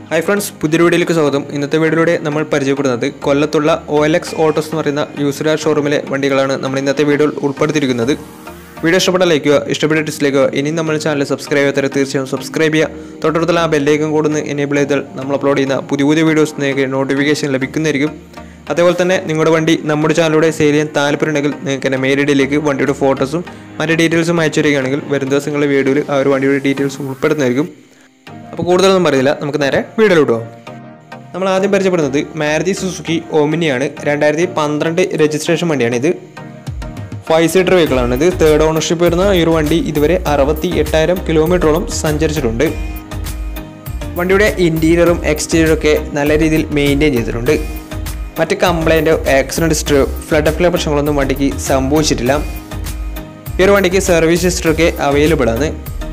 hi friends പുതിയൊരു വീഡിയോയിലേക്ക് സ്വാഗതം ഇന്നത്തെ വീഡിയോയിലൂടെ നമ്മൾ പരിചയപ്പെടുന്നത് കൊല്ലത്തുള്ള ഒ എൽ എക്സ് ഓട്ടോസ് എന്ന് പറയുന്ന യൂസർ ഷോറൂമിലെ വണ്ടികളാണ് നമ്മൾ ഇന്നത്തെ വീഡിയോയിൽ ഉൾപ്പെടുത്തിയിരിക്കുന്നത് വീഡിയോ ഇഷ്ടപ്പെട്ട ലൈക്ക് ചെയ്യുക ഇഷ്ടപ്പെട്ട ഡിസ്ലൈക്ക് ചെയ്യുക ഇനി നമ്മൾ ചാനൽ സബ്സ്ക്രൈബ് ചെയ്യാത്തവരെ തീർച്ചയായും സബ്സ്ക്രൈബ് ചെയ്യുക തൊട്ടടുത്തുള്ള ആ ബെല്ലേക്കും കൂടുന്ന എനേബിൾ ചെയ്താൽ നമ്മൾ അപ്ലോഡ് ചെയ്യുന്ന പുതിയ പുതിയ വീഡിയോസ് നിങ്ങൾക്ക് നോട്ടിഫിക്കേഷൻ ലഭിക്കുന്നതായിരിക്കും അതേപോലെ തന്നെ നിങ്ങളുടെ വണ്ടി നമ്മുടെ ചാനലിലൂടെ സെയിൽ ചെയ്യാൻ താല്പര്യമുണ്ടെങ്കിൽ നിങ്ങൾക്ക് എൻ്റെ മെയിൽ ഐ ഡിയിലേക്ക് വണ്ടിയുടെ ഫോട്ടോസും മറ്റ് ഡീറ്റെയിൽസും അയച്ചു തരികയാണെങ്കിൽ വരും ദിവസങ്ങളിലെ വീഡിയോയിൽ ആ ഒരു വണ്ടിയുടെ ഡീറ്റെയിൽസ് ഉൾപ്പെടുന്നതായിരിക്കും അപ്പോൾ കൂടുതലൊന്നും പറയുന്നില്ല നമുക്ക് നേരെ വീഡിയോയിലോട്ട് പോകാം നമ്മൾ ആദ്യം പരിചയപ്പെടുന്നത് മാരുതി സുസുക്കി ഓമിനിയാണ് രണ്ടായിരത്തി പന്ത്രണ്ട് രജിസ്ട്രേഷൻ വണ്ടിയാണ് ഇത് ഫൈവ് സീറ്റർ വെഹിക്കിളാണ് ഇത് തേർഡ് ഓണർഷിപ്പ് വരുന്ന ഈ ഒരു വണ്ടി ഇതുവരെ അറുപത്തി എട്ടായിരം കിലോമീറ്ററോളം സഞ്ചരിച്ചിട്ടുണ്ട് വണ്ടിയുടെ ഇൻറ്റീരിയറും എക്സ്റ്റീരിയറും ഒക്കെ നല്ല രീതിയിൽ മെയിൻറ്റെയിൻ ചെയ്തിട്ടുണ്ട് മറ്റ് കംപ്ലൈൻറ്റോ ആക്സിഡൻറ്റ് ഹിസ്റ്ററിയോ ഫ്ലഡ് അഫ്ലോ പ്രശ്നങ്ങളൊന്നും വണ്ടിക്ക് സംഭവിച്ചിട്ടില്ല ഈ ഒരു വണ്ടിക്ക് സർവീസ് ഹിസ്റ്ററി ഒക്കെ അവൈലബിൾ ആണ്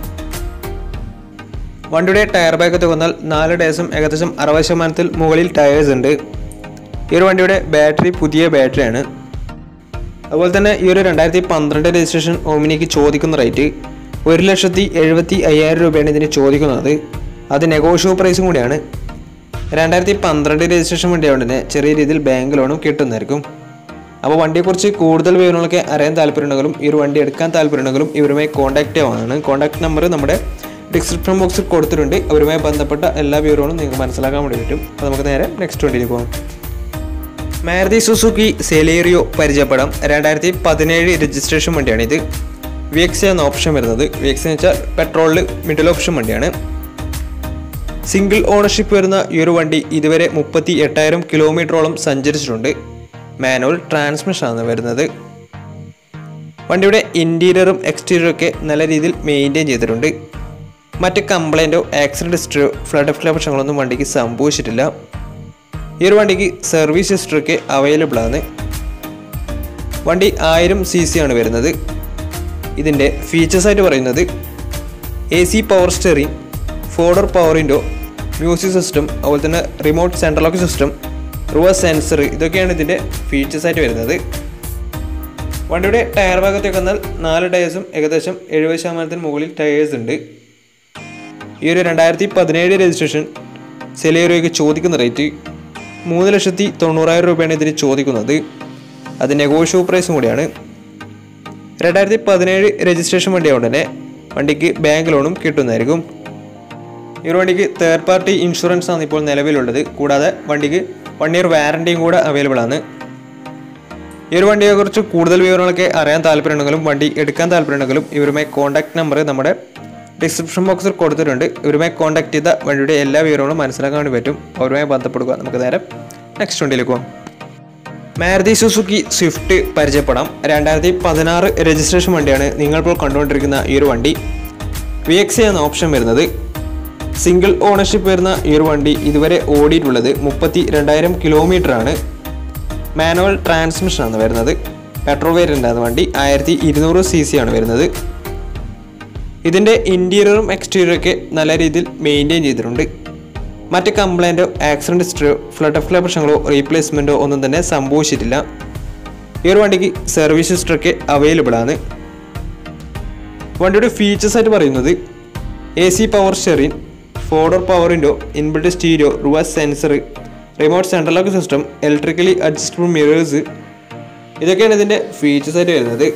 വണ്ടിയുടെ ടയർ ബാഗത്ത് വന്നാൽ നാല് ടയർസും ഏകദേശം അറുപത് ശതമാനത്തിൽ മുകളിൽ ടയേഴ്സ് ഉണ്ട് ഈ ഒരു വണ്ടിയുടെ ബാറ്ററി പുതിയ ബാറ്ററിയാണ് അതുപോലെ തന്നെ ഈ ഒരു രണ്ടായിരത്തി പന്ത്രണ്ട് രജിസ്ട്രേഷൻ ഓമിനിക്ക് ചോദിക്കുന്ന റേറ്റ് ഒരു ലക്ഷത്തി എഴുപത്തി അയ്യായിരം രൂപയാണ് ഇതിന് ചോദിക്കുന്നത് അത് നെഗോഷ്യബിൾ പ്രൈസും കൂടിയാണ് രണ്ടായിരത്തി പന്ത്രണ്ട് രജിസ്ട്രേഷൻ വണ്ടിയായതുകൊണ്ട് തന്നെ ചെറിയ രീതിയിൽ ബാങ്ക് ലോണും കിട്ടുന്നതായിരിക്കും അപ്പോൾ വണ്ടിയെക്കുറിച്ച് കൂടുതൽ വിവരങ്ങളൊക്കെ അറിയാൻ താല്പര്യമുണ്ടെങ്കിലും ഈ ഒരു വണ്ടി എടുക്കാൻ താല്പര്യമുണ്ടെങ്കിലും ഇവരുമായി കോൺടാക്റ്റ് ചെയ്യാവുന്നതാണ് കോൺടാക്ട് നമ്പർ നമ്മുടെ ഡിസ്ക്രിപ്ഷൻ ബോക്സിൽ കൊടുത്തിട്ടുണ്ട് അവരുമായി ബന്ധപ്പെട്ട എല്ലാ വിവരങ്ങളും നിങ്ങൾക്ക് മനസ്സിലാക്കാൻ വേണ്ടി പറ്റും അപ്പോൾ നമുക്ക് നേരെ നെക്സ്റ്റ് വണ്ടിയിലേക്ക് പോകാം മാരുതി സുസുക്കി സെലേറിയോ പരിചയപ്പെടാം രണ്ടായിരത്തി പതിനേഴ് രജിസ്ട്രേഷൻ വണ്ടിയാണ് ഇത് വി എക്സ് എന്ന ഓപ്ഷൻ വരുന്നത് വി എക്സ് എന്ന് വെച്ചാൽ പെട്രോളിൽ മിഡിൽ ഓപ്ഷൻ വണ്ടിയാണ് സിംഗിൾ ഓണർഷിപ്പ് വരുന്ന ഈ ഒരു വണ്ടി ഇതുവരെ മുപ്പത്തി എട്ടായിരം കിലോമീറ്ററോളം സഞ്ചരിച്ചിട്ടുണ്ട് മാനുവൽ ട്രാൻസ്മിഷൻ ആണ് വരുന്നത് വണ്ടിയുടെ ഇൻറ്റീരിയറും എക്സ്റ്റീരിയറും ഒക്കെ നല്ല രീതിയിൽ മെയിൻറ്റെയിൻ ചെയ്തിട്ടുണ്ട് മറ്റ് കംപ്ലൈൻറ്റോ ആക്സിഡൻറ്റ് ഹിസ്റ്ററിയോ ഫ്ലഡ് ഫ്ലോ പ്രശ്നങ്ങളൊന്നും വണ്ടിക്ക് സംഭവിച്ചിട്ടില്ല ഈ ഒരു വണ്ടിക്ക് സർവീസ് ഹിസ്റ്ററൊക്കെ അവൈലബിൾ ആണ് വണ്ടി ആയിരം സി സി ആണ് വരുന്നത് ഇതിൻ്റെ ഫീച്ചേഴ്സ് ആയിട്ട് പറയുന്നത് A C power steering four door power window music system അതുപോലെ തന്നെ remote central lock system reverse sensor ഇതൊക്കെയാണ് ഇതിൻ്റെ ഫീച്ചേഴ്സ് ആയിട്ട് വരുന്നത് വണ്ടിയുടെ ടയർ ഭാഗത്തേക്ക് വന്നാൽ നാല് ടയേഴ്സും ഏകദേശം എഴുപത് ശതമാനത്തിന് മുകളിൽ ടയേഴ്സ് ഉണ്ട് ഈ ഒരു രണ്ടായിരത്തി പതിനേഴ് രജിസ്ട്രേഷൻ സെലേറിയോയ്ക്ക് ചോദിക്കുന്ന റേറ്റ് മൂന്ന് ലക്ഷത്തി തൊണ്ണൂറായിരം രൂപയാണ് ഇതിന് ചോദിക്കുന്നത് അത് നെഗോഷ്യബിൾ പ്രൈസും കൂടിയാണ് രണ്ടായിരത്തി പതിനേഴ് രജിസ്ട്രേഷൻ വണ്ടിയായതുകൊണ്ട് തന്നെ വണ്ടിക്ക് ബാങ്ക് ലോണും കിട്ടുന്നതായിരിക്കും ഈ ഒരു വണ്ടിക്ക് തേർഡ് പാർട്ടി ഇൻഷുറൻസ് ആണ് ഇപ്പോൾ നിലവിലുള്ളത് കൂടാതെ വണ്ടിക്ക് വൺ ഇയർ വാറണ്ടിയും കൂടെ അവൈലബിൾ ആണ് ഈ ഒരു വണ്ടിയെക്കുറിച്ച് കൂടുതൽ വിവരങ്ങളൊക്കെ അറിയാൻ താല്പര്യമുണ്ടെങ്കിലും വണ്ടി എടുക്കാൻ താല്പര്യമുണ്ടെങ്കിലും ഇവരുമായി കോൺടാക്ട് നമ്പർ നമ്മുടെ ഡിസ്ക്രിപ്ഷൻ ബോക്സിൽ കൊടുത്തിട്ടുണ്ട് ഇവരുമായി കോൺടാക്ട് ചെയ്ത വണ്ടിയുടെ എല്ലാ വിവരങ്ങളും മനസ്സിലാക്കാൻ വേണ്ടി പറ്റും അവരുമായി ബന്ധപ്പെടുക നമുക്ക് നേരെ നെക്സ്റ്റ് വണ്ടിയിലേക്ക് പോകാം മാരുതി സുസുക്കി സ്വിഫ്റ്റ് പരിചയപ്പെടാം രണ്ടായിരത്തി പതിനാറ് രജിസ്ട്രേഷൻ വണ്ടിയാണ് നിങ്ങളിപ്പോൾ കണ്ടുകൊണ്ടിരിക്കുന്ന ഈ ഒരു വണ്ടി വി എക്സ് എന്ന ഓപ്ഷൻ വരുന്നത് സിംഗിൾ ഓണർഷിപ്പ് വരുന്ന ഈ ഒരു വണ്ടി ഇതുവരെ ഓടിയിട്ടുള്ളത് മുപ്പത്തി രണ്ടായിരം കിലോമീറ്റർ ആണ് മാനുവൽ ട്രാൻസ്മിഷൻ ആണ് വരുന്നത് പെട്രോൾ വേരിയൻ്റ് ആണ് വണ്ടി ആയിരത്തി ഇരുന്നൂറ് സി സി ആണ് വരുന്നത് ഇതിൻ്റെ ഇൻറ്റീരിയറും എക്സ്റ്റീരിയറും ഒക്കെ നല്ല രീതിയിൽ മെയിൻറ്റെയിൻ ചെയ്തിട്ടുണ്ട് മറ്റ് കംപ്ലൈൻറ്റോ ആക്സിഡൻറ്റ് ഹിസ്റ്ററിയോ ഫ്ലഡ് ഫ്ലോ പ്രശ്നങ്ങളോ റീപ്ലേസ്മെൻറ്റോ ഒന്നും തന്നെ സംഭവിച്ചിട്ടില്ല ഈ ഒരു വണ്ടിക്ക് സർവീസ് ഹിസ്റ്ററൊക്കെ അവൈലബിൾ ആണ് വണ്ടിയുടെ ഫീച്ചേഴ്സ് ആയിട്ട് പറയുന്നത് A C power steering four door power window inbuilt stereo reverse sensor remote central lock system electrically adjustable mirrors ഇതൊക്കെയാണ് ഇതിൻ്റെ ഫീച്ചേഴ്സ് ആയിട്ട് വരുന്നത്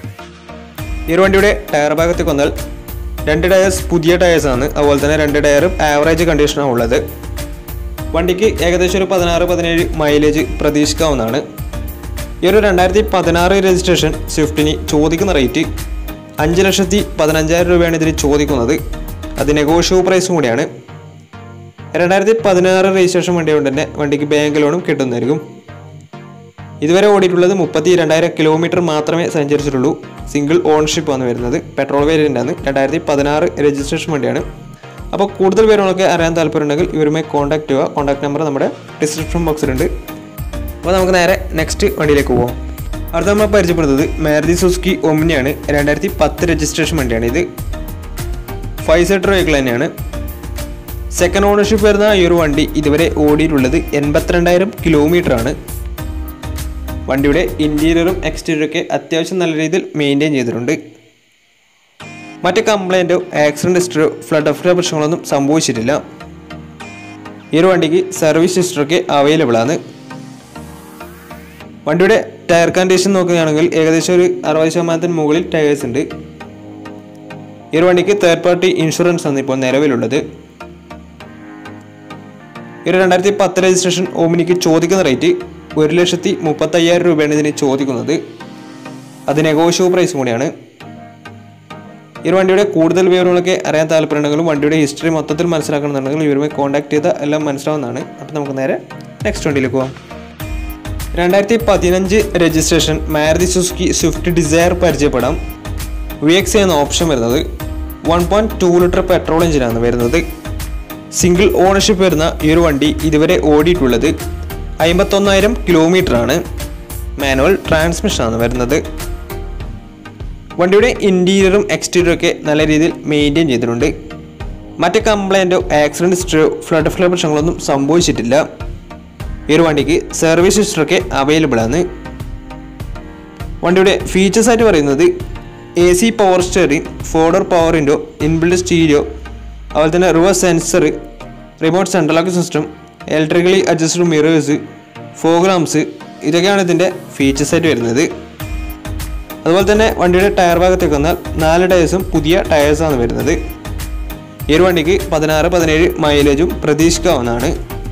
ഈ ഒരു വണ്ടിയുടെ ടയർ ഭാഗത്തേക്ക് വന്നാൽ രണ്ട് ടയേഴ്സ് പുതിയ ടയേഴ്സ് ആണ് അതുപോലെ തന്നെ രണ്ട് ടയറും ആവറേജ് കണ്ടീഷനാണ് ഉള്ളത് വണ്ടിക്ക് ഏകദേശം ഒരു പതിനാറ് പതിനേഴ് മൈലേജ് പ്രതീക്ഷിക്കാവുന്നതാണ് ഈ ഒരു രണ്ടായിരത്തി പതിനാറ് രജിസ്ട്രേഷൻ സ്വിഫ്റ്റിന് ചോദിക്കുന്ന റേറ്റ് അഞ്ച് ലക്ഷത്തി പതിനഞ്ചായിരം രൂപയാണ് ഇതിന് ചോദിക്കുന്നത് അത് നെഗോഷ്യബിൾ പ്രൈസും കൂടിയാണ് രണ്ടായിരത്തി പതിനാറ് രജിസ്ട്രേഷൻ വണ്ടി കൊണ്ട് തന്നെ വണ്ടിക്ക് ബാങ്ക് ലോണും കിട്ടുന്നതായിരിക്കും ഇതുവരെ ഓടിയിട്ടുള്ളത് മുപ്പത്തി രണ്ടായിരം കിലോമീറ്റർ മാത്രമേ സഞ്ചരിച്ചിട്ടുള്ളൂ സിംഗിൾ ഓൺഷിപ്പ് ആണ് വരുന്നത് പെട്രോൾ വേരിയൻ്റ് ആണ് രണ്ടായിരത്തി പതിനാറ് രജിസ്ട്രേഷൻ വണ്ടിയാണ് അപ്പോൾ കൂടുതൽ വിവരങ്ങളൊക്കെ അറിയാൻ താല്പര്യമുണ്ടെങ്കിൽ ഇവരുമായി കോൺടാക്ട് ചെയ്യുക കോൺടാക്ട് നമ്പർ നമ്മുടെ ഡിസ്ക്രിപ്ഷൻ ബോക്സിലുണ്ട് അപ്പോൾ നമുക്ക് നേരെ നെക്സ്റ്റ് വണ്ടിയിലേക്ക് പോകാം അടുത്ത നമ്മൾ പരിചയപ്പെടുന്നത് മാരുതി സുസുക്കി ഒമിനിയാണ് രണ്ടായിരത്തി പത്ത് രജിസ്ട്രേഷൻ വണ്ടിയാണ് ഇത് ഫൈവ് സീറ്റർ വെഹിക്കിൾ തന്നെയാണ് സെക്കൻഡ് ഓണർഷിപ്പ് വരുന്ന ഈ ഒരു വണ്ടി ഇതുവരെ ഓടിയിട്ടുള്ളത് എൺപത്തിരണ്ടായിരം കിലോമീറ്റർ ആണ് വണ്ടിയുടെ ഇൻറ്റീരിയറും എക്സ്റ്റീരിയറും ഒക്കെ അത്യാവശ്യം നല്ല രീതിയിൽ മെയിൻറ്റെയിൻ ചെയ്തിട്ടുണ്ട് മറ്റ് കംപ്ലൈൻറ്റോ ആക്സിഡൻറ്റ് ഹിസ്റ്ററിയോ ഫ്ലഡ് ഓഫ് പ്രശ്നങ്ങളൊന്നും സംഭവിച്ചിട്ടില്ല ഈ ഒരു വണ്ടിക്ക് സർവീസ് ഹിസ്റ്ററൊക്കെ അവൈലബിൾ ആണ് വണ്ടിയുടെ ടയർ കണ്ടീഷൻ നോക്കുകയാണെങ്കിൽ ഏകദേശം ഒരു അറുപത് ശതമാനത്തിന് മുകളിൽ ടയേഴ്സ് ഉണ്ട് ഈ ഒരു വണ്ടിക്ക് തേർഡ് പാർട്ടി ഇൻഷുറൻസ് ആണ് ഇപ്പോൾ നിലവിലുള്ളത് ഈ ഒരു രണ്ടായിരത്തി പത്ത് രജിസ്ട്രേഷൻ ഓമിനിക്ക് ചോദിക്കുന്ന റേറ്റ് ഒരു ലക്ഷത്തി മുപ്പത്തയ്യായിരം രൂപയാണ് ഇതിന് ചോദിക്കുന്നത് അത് നെഗോഷ്യബിൾ പ്രൈസ് കൂടിയാണ് ഈ ഒരു വണ്ടിയുടെ കൂടുതൽ വിവരങ്ങളൊക്കെ അറിയാൻ താല്പര്യമുണ്ടെങ്കിലും വണ്ടിയുടെ ഹിസ്റ്ററി മൊത്തത്തിൽ മനസ്സിലാക്കണമെന്നുണ്ടെങ്കിൽ ഇവരുമായി കോൺടാക്ട് ചെയ്താൽ എല്ലാം മനസ്സിലാവുന്നതാണ് അപ്പോൾ നമുക്ക് നേരെ നെക്സ്റ്റ് വണ്ടിയിലേക്ക് പോകാം രണ്ടായിരത്തി പതിനഞ്ച് registration Maruti Suzuki Swift Dzire പരിചയപ്പെടാം വി എക്സ് എന്ന ഓപ്ഷൻ വരുന്നത് one point two litre petrol എഞ്ചിനാണ് വരുന്നത് സിംഗിൾ ഓണർഷിപ്പ് വരുന്ന ഈ ഒരു വണ്ടി ഇതുവരെ ഓടിയിട്ടുള്ളത് അമ്പത്തൊന്നായിരം കിലോമീറ്റർ ആണ് മാനുവൽ ട്രാൻസ്മിഷൻ ആണ് വരുന്നത് വണ്ടിയുടെ ഇൻറ്റീരിയറും എക്സ്റ്റീരിയറും ഒക്കെ നല്ല രീതിയിൽ മെയിൻറ്റെയിൻ ചെയ്തിട്ടുണ്ട് മറ്റ് കംപ്ലൈൻറ്റോ ആക്സിഡൻറ്റ് ഹിസ്റ്ററിയോ ഫ്ലഡ് ഫ്ലഡ് പ്രശ്നങ്ങളൊന്നും സംഭവിച്ചിട്ടില്ല ഈ ഒരു വണ്ടിക്ക് സർവീസ് ഹിസ്റ്ററൊക്കെ അവൈലബിൾ ആണ് വണ്ടിയുടെ ഫീച്ചേഴ്സ് ആയിട്ട് പറയുന്നത് A C power steering four door power window inbuilt stereo അതുപോലെ തന്നെ reverse sensor remote central lock system electrically adjusted mirrors fog lamps ഇതൊക്കെയാണ് ഇതിൻ്റെ ഫീച്ചേഴ്സ് ആയിട്ട് വരുന്നത് അതുപോലെ തന്നെ വണ്ടിയുടെ ടയർ ഭാഗത്തേക്ക് വന്നാൽ നാല് ടയേഴ്സും പുതിയ ടയേഴ്സാണ് വരുന്നത് ഈ ഒരു വണ്ടിക്ക് പതിനാറ് പതിനേഴ് മൈലേജും പ്രതീക്ഷിക്കാവുന്നതാണ്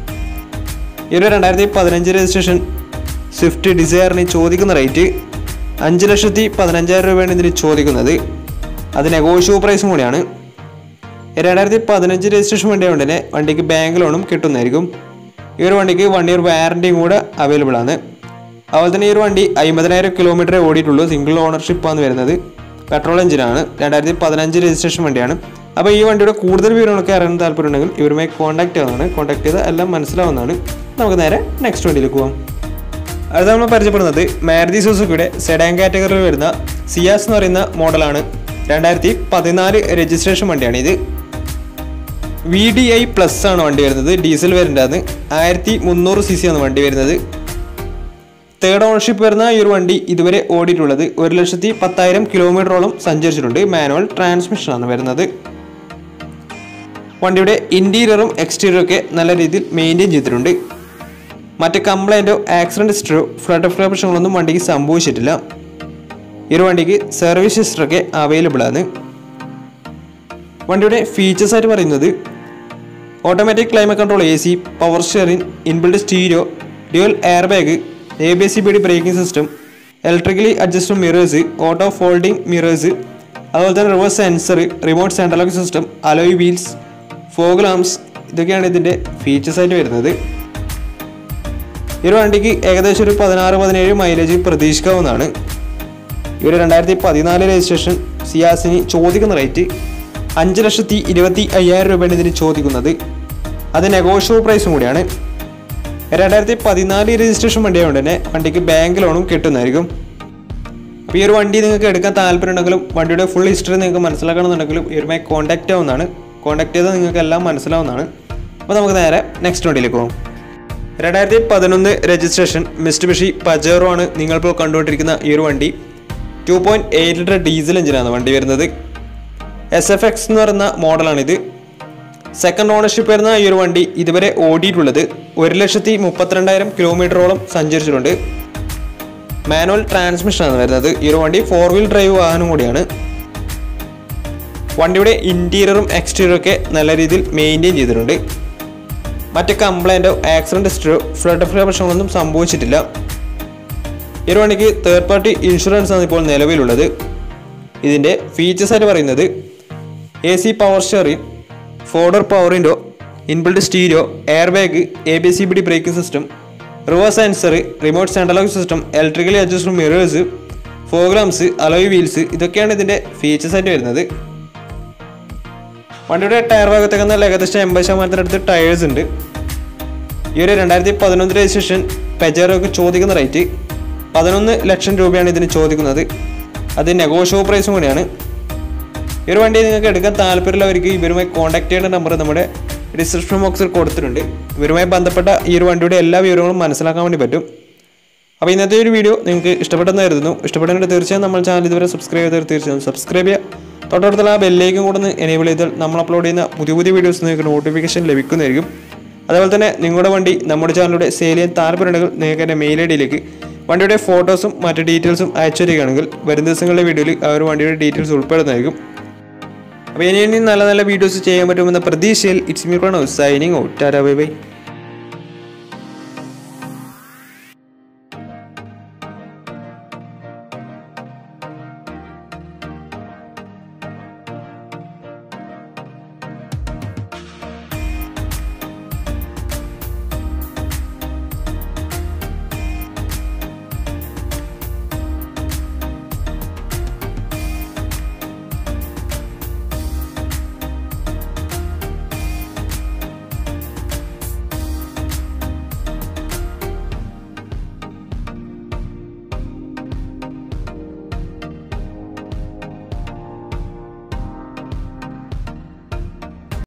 ഈ ഒരു രണ്ടായിരത്തി പതിനഞ്ച് രജിസ്ട്രേഷൻ സ്വിഫ്റ്റ് ഡിസയറിന് ചോദിക്കുന്ന റേറ്റ് അഞ്ച് ലക്ഷത്തി പതിനഞ്ചായിരം രൂപയാണ് ഇതിന് ചോദിക്കുന്നത് അത് നെഗോഷ്യബിൾ പ്രൈസും കൂടിയാണ് രണ്ടായിരത്തി പതിനഞ്ച് രജിസ്ട്രേഷൻ വണ്ടി കൊണ്ട് തന്നെ വണ്ടിക്ക് ബാങ്ക് ലോണും കിട്ടുന്നതായിരിക്കും ഈ ഒരു വണ്ടിക്ക് വൺ ഇയർ വാറണ്ടിയും കൂടെ അവൈലബിൾ ആണ് അതുപോലെ തന്നെ ഈ ഒരു വണ്ടി അമ്പതിനായിരം കിലോമീറ്ററേ ഓടിയിട്ടുള്ളൂ സിംഗിൾ ഓണർഷിപ്പാണ് വരുന്നത് പെട്രോൾ എഞ്ചിനാണ് രണ്ടായിരത്തി പതിനഞ്ച് രജിസ്ട്രേഷൻ വണ്ടിയാണ് അപ്പോൾ ഈ വണ്ടിയുടെ കൂടുതൽ വിവരങ്ങളൊക്കെ അറിയാൻ താല്പര്യമുണ്ടെങ്കിൽ ഇവരുമായി കോൺടാക്ട് ആവുന്നതാണ് കോൺടാക്ട് ചെയ്താൽ എല്ലാം മനസ്സിലാവുന്നതാണ് നമുക്ക് നേരെ നെക്സ്റ്റ് വണ്ടിയിലേക്ക് പോകാം അടുത്ത നമ്മൾ പരിചയപ്പെടുന്നത് മാരുതി സുസുക്കിയുടെ സെഡാൻ കാറ്റഗറിയിൽ വരുന്ന സിയാസ് എന്ന് പറയുന്ന മോഡലാണ് രണ്ടായിരത്തി പതിനാല് രജിസ്ട്രേഷൻ വണ്ടിയാണ് ഇത് വി ഡി ഐ പ്ലസ് ആണ് വണ്ടി വരുന്നത് ഡീസൽ വേരിയൻ്റാണ് ആയിരത്തി മുന്നൂറ് സി സി ആണ് വണ്ടി വരുന്നത് തേർഡ് ഓണർഷിപ്പ് വരുന്ന ഈ ഒരു വണ്ടി ഇതുവരെ ഓടിയിട്ടുള്ളത് ഒരു ലക്ഷത്തി പത്തായിരം കിലോമീറ്ററോളം സഞ്ചരിച്ചിട്ടുണ്ട് മാനുവൽ ട്രാൻസ്മിഷൻ ആണ് വരുന്നത് വണ്ടിയുടെ ഇൻറ്റീരിയറും എക്സ്റ്റീരിയറും ഒക്കെ നല്ല രീതിയിൽ മെയിൻറ്റെയിൻ ചെയ്തിട്ടുണ്ട് മറ്റ് കംപ്ലൈൻറ്റോ ആക്സിഡൻറ്റ് ഹിസ്റ്ററോ ഫ്ലഡ് ഫ്ലഡ് പ്രശ്നങ്ങളൊന്നും വണ്ടിക്ക് സംഭവിച്ചിട്ടില്ല ഈ ഒരു വണ്ടിക്ക് സർവീസ് ഹിസ്റ്ററൊക്കെ അവൈലബിൾ ആണ് വണ്ടിയുടെ ഫീച്ചേഴ്സ് ആയിട്ട് പറയുന്നത് automatic climate control A C power steering inbuilt stereo dual air bag A B C B D braking system electrically adjusted mirrors auto folding mirrors അതുപോലെ തന്നെ reverse sensor remote central lock system alloy wheels fog lamps ഇതൊക്കെയാണ് ഇതിൻ്റെ features ആയിട്ട് വരുന്നത് ഈ ഒരു വണ്ടിക്ക് ഏകദേശം ഒരു പതിനാറ് പതിനേഴ് മൈലേജ് പ്രതീക്ഷിക്കാവുന്നതാണ് ഈ ഒരു രണ്ടായിരത്തി പതിനാല് രജിസ്ട്രേഷൻ സിയാസിന് ചോദിക്കുന്ന റേറ്റ് അഞ്ച് ലക്ഷത്തി ഇരുപത്തി അയ്യായിരം രൂപയാണ് ഇതിന് ചോദിക്കുന്നത് അത് നെഗോഷ്യബിൾ പ്രൈസും കൂടിയാണ് രണ്ടായിരത്തി പതിനാല് രജിസ്ട്രേഷൻ വണ്ടിയായതുകൊണ്ട് തന്നെ വണ്ടിക്ക് ബാങ്ക് ലോണും കിട്ടുന്നതായിരിക്കും അപ്പോൾ ഈ ഒരു വണ്ടി നിങ്ങൾക്ക് എടുക്കാൻ താല്പര്യമുണ്ടെങ്കിലും വണ്ടിയുടെ ഫുൾ ഹിസ്റ്ററി നിങ്ങൾക്ക് മനസ്സിലാക്കണമെന്നുണ്ടെങ്കിലും ഇവരുമായി കോൺടാക്റ്റ് ആവുന്നതാണ് കോൺടാക്ട് ചെയ്താൽ നിങ്ങൾക്ക് എല്ലാം മനസ്സിലാവുന്നതാണ് അപ്പോൾ നമുക്ക് നേരെ നെക്സ്റ്റ് വണ്ടിയിലേക്ക് പോകും രണ്ടായിരത്തി പതിനൊന്ന് രജിസ്ട്രേഷൻ മിസ്റ്റുബിഷി പജേറോ ആണ് നിങ്ങളിപ്പോൾ കണ്ടുകൊണ്ടിരിക്കുന്ന ഈ ഒരു വണ്ടി two point eight litre diesel എഞ്ചിനാണ് വണ്ടി വരുന്നത് എസ് എഫ് എക്സ് എന്ന് പറയുന്ന മോഡലാണിത് സെക്കൻഡ് ഓണർഷിപ്പ് വരുന്ന ഈ ഒരു വണ്ടി ഇതുവരെ ഓടിയിട്ടുള്ളത് ഒരു ലക്ഷത്തി മുപ്പത്തിരണ്ടായിരം കിലോമീറ്ററോളം സഞ്ചരിച്ചിട്ടുണ്ട് മാനുവൽ ട്രാൻസ്മിഷനാണ് വരുന്നത് ഈ ഒരു വണ്ടി ഫോർ വീൽ ഡ്രൈവ് വാഹനം കൂടിയാണ് വണ്ടിയുടെ ഇൻറ്റീരിയറും എക്സ്റ്റീരിയറും ഒക്കെ നല്ല രീതിയിൽ മെയിൻറ്റെയിൻ ചെയ്തിട്ടുണ്ട് മറ്റ് കംപ്ലൈൻറ്റോ ആക്സിഡൻറ്റ് ഹിസ്റ്ററിയോ ഫ്ലഡ് ഫ്ലഡ് പ്രശ്നങ്ങളൊന്നും സംഭവിച്ചിട്ടില്ല ഈ ഒരു വണ്ടിക്ക് തേർഡ് പാർട്ടി ഇൻഷുറൻസ് ആണ് ഇപ്പോൾ നിലവിലുള്ളത് ഇതിൻ്റെ ഫീച്ചേഴ്സ് ആയിട്ട് പറയുന്നത് A C power steering four door power window inbuilt stereo air bag A B C B D braking system reverse sensor remote central lock system electrically adjusted mirrors fog lamps alloy wheels ഇതൊക്കെയാണ് ഇതിൻ്റെ features ആയിട്ട് വരുന്നത് വണ്ടിയുടെ tyre ഭാഗത്തേക്ക് നല്ല ഏകദേശം എൺപത് ശതമാനത്തിനടുത്ത് tyres ഉണ്ട് ഈ ഒരു രണ്ടായിരത്തി പതിനൊന്ന് രജിസ്ട്രേഷൻ പെജറോക്ക് ചോദിക്കുന്ന റേറ്റ് പതിനൊന്ന് ലക്ഷം രൂപയാണ് ഇതിന് ചോദിക്കുന്നത് അത് നെഗോഷ്യബിൾ പ്രൈസും കൂടിയാണ് ഈ ഒരു വണ്ടി നിങ്ങൾക്ക് എടുക്കാൻ താല്പര്യമുള്ളവർക്ക് ഇവരുമായി കോൺടാക്ട് ചെയ്യേണ്ട നമ്പർ നമ്മുടെ ഡിസ്ക്രിപ്ഷൻ ബോക്സിൽ കൊടുത്തിട്ടുണ്ട് ഇവരുമായി ബന്ധപ്പെട്ട ഈ ഒരു വണ്ടിയുടെ എല്ലാ വിവരങ്ങളും മനസ്സിലാക്കാൻ വേണ്ടി പറ്റും അപ്പോൾ ഇന്നത്തെ ഒരു വീഡിയോ നിങ്ങൾക്ക് ഇഷ്ടപ്പെട്ടെന്ന് കരുതുന്നു ഇഷ്ടപ്പെട്ടെങ്കിൽ തീർച്ചയായും നമ്മൾ ചാനൽ ഇതുവരെ സബ്സ്ക്രൈബ് ചെയ്താൽ തീർച്ചയായും സബ്സ്ക്രൈബ് ചെയ്യുക തൊട്ടടുത്തുള്ള ആ ബെല്ലേക്കും കൂടെ ഒന്ന് എനേബിൾ ചെയ്താൽ നമ്മൾ അപ്ലോഡ് ചെയ്യുന്ന പുതിയ പുതിയ വീഡിയോസ് നിങ്ങൾക്ക് നോട്ടിഫിക്കേഷൻ ലഭിക്കുന്നതായിരിക്കും അതേപോലെ തന്നെ നിങ്ങളുടെ വണ്ടി നമ്മുടെ ചാനലിലൂടെ സെയിൽ ചെയ്യാൻ താല്പര്യമുണ്ടെങ്കിൽ നിങ്ങൾക്ക് എൻ്റെ മെയിൽ ഐ ഡിയിലേക്ക് വണ്ടിയുടെ ഫോട്ടോസും മറ്റ് ഡീറ്റെയിൽസും അയച്ചു തരികയാണെങ്കിൽ വരും ദിവസങ്ങളിലെ വീഡിയോയിൽ ആ ഒരു വണ്ടിയുടെ ഡീറ്റെയിൽസ് ഉൾപ്പെടുന്നതായിരിക്കും അപ്പോൾ ഇനി ഇനി നല്ല നല്ല വീഡിയോസ് ചെയ്യാൻ പറ്റുമെന്ന പ്രതീക്ഷയിൽ it's me Pranav signing out tata bye by